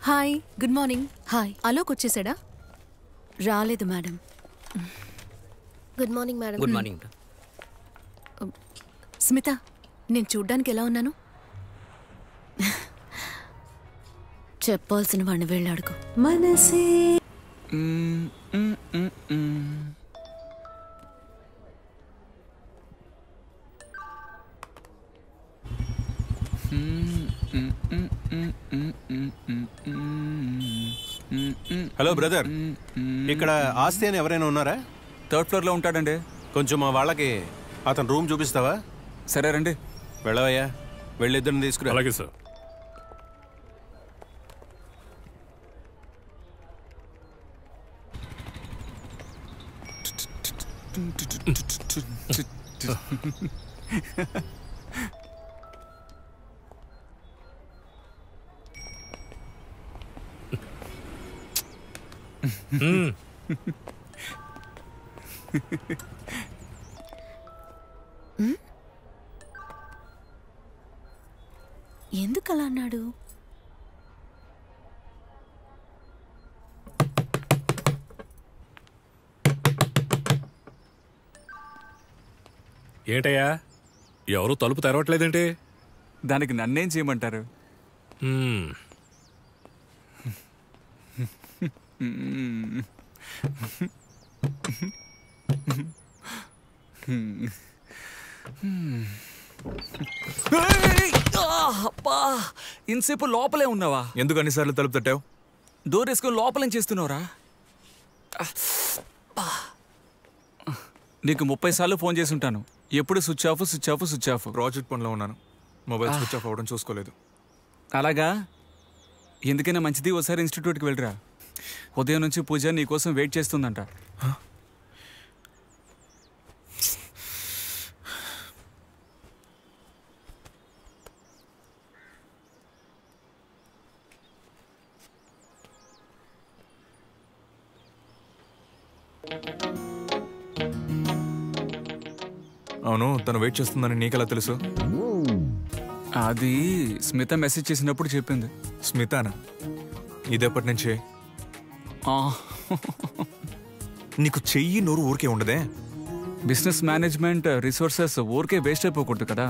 Hi good morning hi Alok వచ్చేసాడా రాలేదు madam good morning madam good morning Smita నేను చూడ్డానికి ఎలా ఉన్నాను చెప్పాల్సిన వాడిని వెళ్ళాడుకో మనసే హలో బ్రదర్ ఇక్కడ ఆస్తి అని ఎవరైనా ఉన్నారా థర్డ్ ఫ్లోర్లో ఉంటాడండి కొంచెం మా వాళ్ళకి అతను రూమ్ చూపిస్తావా సరే రండి వెళ్ళవయ్యా వెళ్ళిద్దరిని తీసుకురా అలాగే సార్ ఎందుకు అలా అన్నాడు ఏంటయ్యా ఎవరు తలుపు తెరవట్లేదేంటి దానికి నన్నేం చేయమంటారు హ్మ్. ఏయ్! ఆ, అబ్బా ఇంతసేపు లోపలే ఉన్నావా ఎందుకు అన్నిసార్లు తలుపు తట్టావు డోర్ వేసుకొని లోపలేం చేస్తున్నావురా అబ్బా. నీకు ముప్పై సార్లు ఫోన్ చేసి ఉంటాను ఎప్పుడు switch off switch off switch off project పనిలో ఉన్నాను మొబైల్ స్విచ్ ఆఫ్ అవ్వడం చూసుకోలేదు అలాగా ఎందుకైనా మంచిది ఒకసారి ఇన్స్టిట్యూట్కి వెళ్ళరా ఉదయం నుంచి పూజ నీకోసం వెయిట్ చేస్తుందంట అవును తను వెయిట్ చేస్తుందని నీకెలా తెలుసు అది స్మిత మెసేజ్ చేసినప్పుడు చెప్పింది స్మితానా ఇదెప్పటి నుంచి ఆ, నీకు చెయ్యి నోరు ఊరికే ఉండదే బిజినెస్ మేనేజ్మెంట్ రిసోర్సెస్ ఊరికే వేస్ట్ అయిపోకూడదు కదా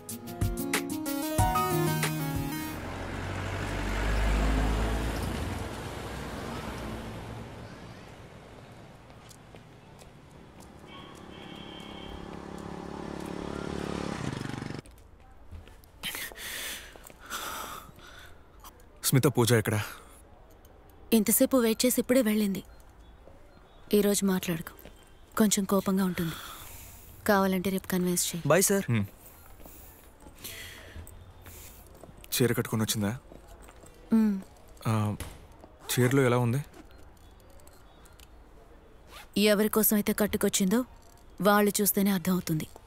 స్మిత పూజ ఎక్కడ ఇంతసేపు వెయిట్ చేసి ఇప్పుడే వెళ్ళింది ఈరోజు మాట్లాడుకో కొంచెం కోపంగా ఉంటుంది కావాలంటే రేపు కన్విన్స్ చేయి బాయ్ సార్ చీర కట్టుకొని వచ్చిందా మ్, ఆ, చీరలో ఎలా ఉంది ఎవరి కోసం అయితే కట్టుకొచ్చిందో వాళ్ళు చూస్తేనే అర్థమవుతుంది